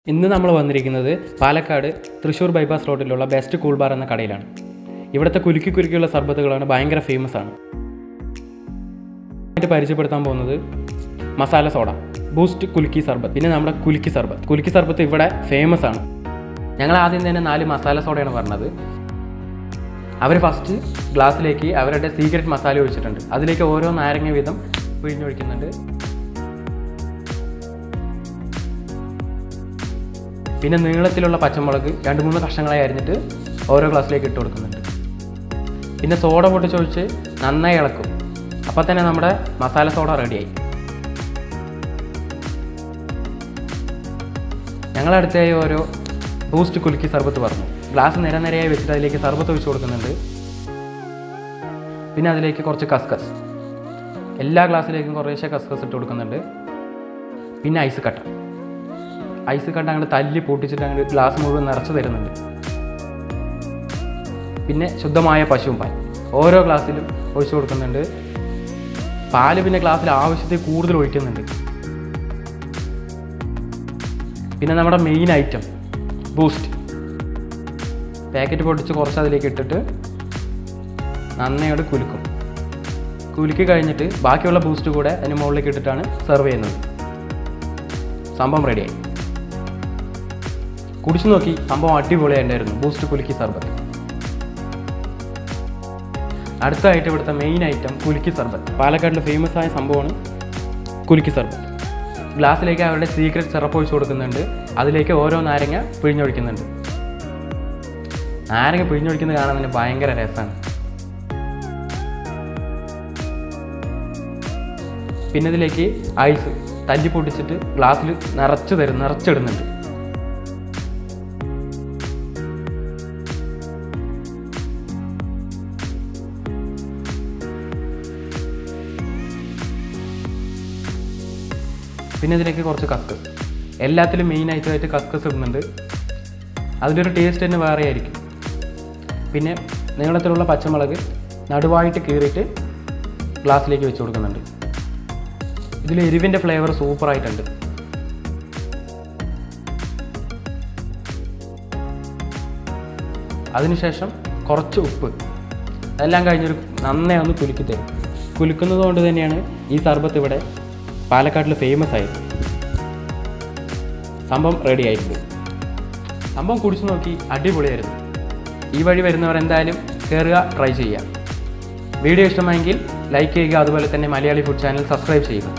ഇന്ന് നമ്മൾ വന്നിരിക്കുന്നത് പാലക്കാട് തൃശ്ശൂർ ബൈപ്പാസ് റോഡിലുള്ള ബെസ്റ്റ് കൂൾ ബാർ എന്ന കടയിലാണ് ഇവിടുത്തെ കുലുക്കി കുലുക്കിയുള്ള സർബത്തുകളാണ് ഭയങ്കര ഫേമസ് ആണ് ആയിട്ട് പരിചയപ്പെടുത്താൻ പോകുന്നത് മസാല സോഡ ബൂസ്റ്റ് കുലുക്കി സർബത്ത് പിന്നെ നമ്മുടെ കുലുക്കി സർബത്ത് കുലുക്കി സർബത്ത് ഇവിടെ ഫേമസ് ആണ് ഞങ്ങൾ ആദ്യം തന്നെ നാല് മസാല സോഡയാണ് പറഞ്ഞത് അവർ ഫസ്റ്റ് ഗ്ലാസ്സിലേക്ക് അവരുടെ സീക്രട്ട് മസാല ഒഴിച്ചിട്ടുണ്ട് അതിലേക്ക് ഓരോ നാരങ്ങ വീതം പിഴിഞ്ഞൊഴിക്കുന്നുണ്ട് പിന്നെ നീളത്തിലുള്ള പച്ചമുളക് രണ്ട് മൂന്ന് കഷ്ണങ്ങളായി അരിഞ്ഞിട്ട് ഓരോ ഗ്ലാസ്സിലേക്ക് ഇട്ട് കൊടുക്കുന്നുണ്ട് പിന്നെ സോഡ പൊട്ടിച്ചൊഴിച്ച് നന്നായി ഇളക്കും അപ്പം തന്നെ നമ്മുടെ മസാല സോഡ റെഡിയായി ഞങ്ങളടുത്തായി ഓരോ ബൂസ്റ്റ് കുലുക്കി സർബത്ത് പറഞ്ഞു ഗ്ലാസ് നിര നിരയായി വെച്ചിട്ട് അതിലേക്ക് സർബത്ത് ഒഴിച്ച് കൊടുക്കുന്നുണ്ട് പിന്നെ അതിലേക്ക് കുറച്ച് കസ്കസ് എല്ലാ ഗ്ലാസ്സിലേക്കും കുറേശ്ശെ കസ്കസ് ഇട്ട് കൊടുക്കുന്നുണ്ട് പിന്നെ ഐസ് കട്ട ഐസ് കട്ട അങ്ങോട്ട് തല്ലി പൊട്ടിച്ചിട്ട് അങ്ങോട്ട് ഗ്ലാസ് മുഴുവൻ നിറച്ച് തരുന്നുണ്ട് പിന്നെ ശുദ്ധമായ പശുവും പാൽ ഓരോ ഗ്ലാസ്സിലും ഒഴിച്ചു കൊടുക്കുന്നുണ്ട് പാല് പിന്നെ ഗ്ലാസ്സിൽ ആവശ്യത്തിൽ കൂടുതൽ ഒഴിക്കുന്നുണ്ട് പിന്നെ നമ്മുടെ മെയിൻ ഐറ്റം ബൂസ്റ്റ് പാക്കറ്റ് പൊട്ടിച്ച് കുറച്ച് അതിലേക്ക് ഇട്ടിട്ട് നന്നായിട്ട് കുലുക്കും കുലുക്കി കഴിഞ്ഞിട്ട് ബാക്കിയുള്ള ബൂസ്റ്റ് കൂടെ അതിന് മുകളിലേക്ക് ഇട്ടിട്ടാണ് സെർവ് ചെയ്യുന്നത് സംഭവം റെഡിയായി കുടിച്ചു നോക്കി സംഭവം അടിപൊളിയായിട്ടുണ്ടായിരുന്നു ബൂസ്റ്റ് കുലുക്കി സർബത്ത് അടുത്തതായിട്ട് ഇവിടുത്തെ മെയിൻ ഐറ്റം കുലുക്കി സർബത്ത് പാലക്കാടിൽ ഫേമസ് ആയ സംഭവമാണ് കുലുക്കി സർബത്ത് ഗ്ലാസ്സിലേക്ക് അവരുടെ സീക്രട്ട് സിറപ്പ് ഒഴിച്ച് കൊടുക്കുന്നുണ്ട് അതിലേക്ക് ഓരോ നാരങ്ങ പിഴിഞ്ഞൊഴിക്കുന്നുണ്ട് നാരങ്ങ പിഴിഞ്ഞൊഴിക്കുന്നത് കാണാൻ തന്നെ ഭയങ്കര രസമാണ് പിന്നെ ഇതിലേക്ക് ഐസ് തല്ലി പൊട്ടിച്ചിട്ട് ഗ്ലാസ്സിൽ നിറച്ച് തരും നിറച്ചിടുന്നുണ്ട് പിന്നെ ഇതിലേക്ക് കുറച്ച് കസ്കസ് എല്ലാത്തിലും മെയിൻ ഐറ്റമായിട്ട് കസ്കസ് ഇടുന്നുണ്ട് അതിലൊരു ടേസ്റ്റ് തന്നെ വേറെ ആയിരിക്കും പിന്നെ നീളത്തിലുള്ള പച്ചമുളക് നടുവായിട്ട് കീറിയിട്ട് ഗ്ലാസ്സിലേക്ക് വെച്ച് കൊടുക്കുന്നുണ്ട് ഇതിൽ എരിവിൻ്റെ ഫ്ലേവർ സൂപ്പറായിട്ടുണ്ട് അതിനുശേഷം കുറച്ച് ഉപ്പ് അതെല്ലാം കഴിഞ്ഞൊരു നന്നായി ഒന്ന് കുലുക്കി തരും കുലുക്കുന്നത് കൊണ്ട് തന്നെയാണ് ഈ സർബത്ത് ഇവിടെ പാലക്കാട്ടിൽ ഫേമസ് ആയത് സംഭവം റെഡി ആയിട്ടുണ്ട് സംഭവം കുടിച്ചു നോക്കി അടിപൊളിയായിരുന്നു ഈ വഴി വരുന്നവർ എന്തായാലും കയറുക ട്രൈ ചെയ്യുക വീഡിയോ ഇഷ്ടമായെങ്കിൽ ലൈക്ക് ചെയ്യുക അതുപോലെ തന്നെ മലയാളി ഫുഡ് ചാനൽ സബ്സ്ക്രൈബ് ചെയ്യുക